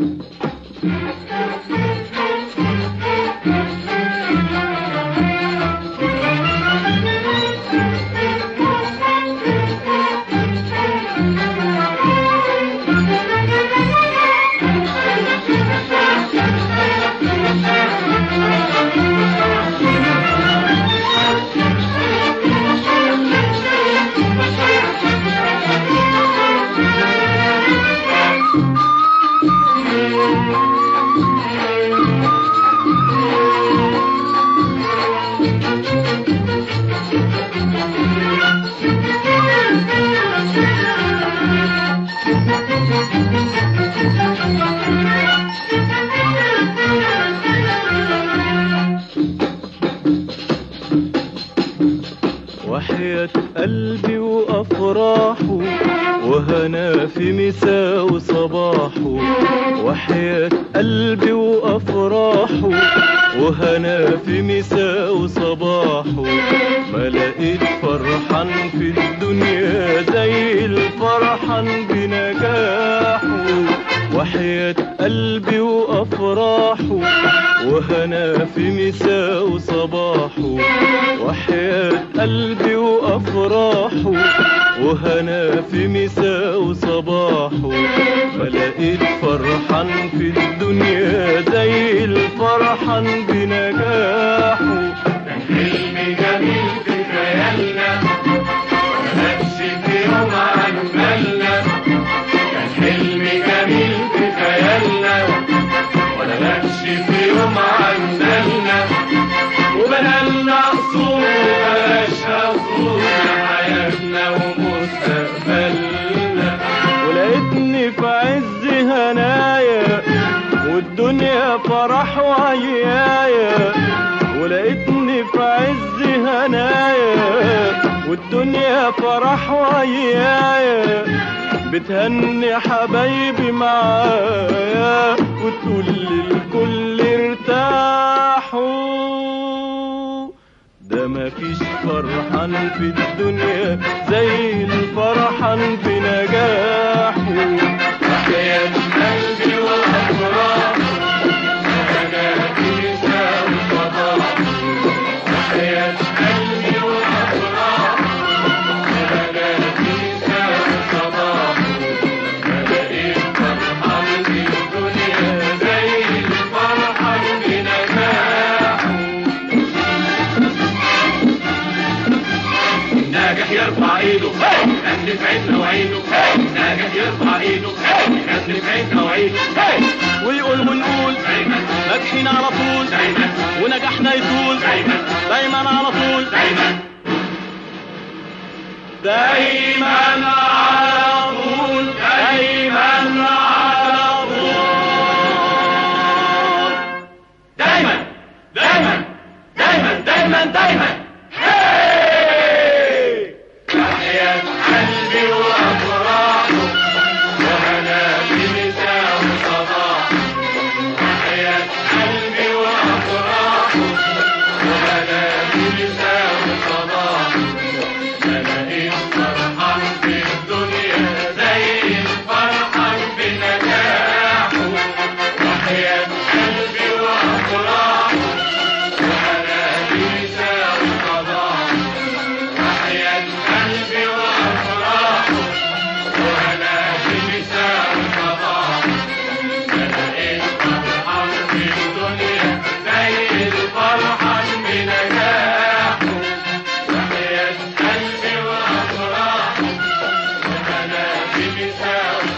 وحياة قلبي وأفراحه وهنا في مساء وصباحه وحياة قلبي وأفراحه وهنا في مساء وصباحه ما لقيت فرحان في الدنيا زي الفرحان بنجاحه وحياة قلبي وأفراحه وهنا في مساء وصباحه وحياة قلبي وأفراحه وهنا في مساء وصباحه ما لقيت فرحان في الدنيا زي الفرحان بنجاحه كان حلم جميل في خيالنا ملكش في يوم عن بالنا كان حلم جميل في خيالنا ولا لكش في يوم عن بالنا وبنالنا قصور وبلاش قصور حياتنا ومستقبلنا ولقيتني في عز هنايا والدنيا فرح وعيايا ولقيتني في عز هنايا والدنيا فرح وعيايا بتهني حبايبي معايا وتقول للكل ارتاحوا ده مفيش فرحان في الدنيا زي الفرحان بنجاحه حياة قلبي وأفراح وأنا في ساو صباح حياة قلبي وأفراح وأنا في ساو صباح بلاقي فرحان في الدنيا زي الفرحان بنجاحه ناجح يرفع ايده يغني في عيننا وعيده ناجح يرفع ايده يغني في عيننا وعيده ويقول ونقول دايما ناجحين على طول دايما ونجاحنا يطول دايما دايما على طول دايما دايما على طول دايما على طول دايما دايما دايما دايما دايما هاي تحية قلبي وأفراحه وهنا بنساء وصباح تحية قلبي وأفراحه وهنا بنساء وصباح لقيت فرحان في الدنيا زي الفرحان بنجاحه وحياة قلبي وأفراحه وأنا بنساء وصباح وحياة قلبي وأفراحه وأنا بنساء وصباح لقيت فرحان في الدنيا زي الفرحان بنجاحه وحياة قلبي وأفراحه وأنا بنساء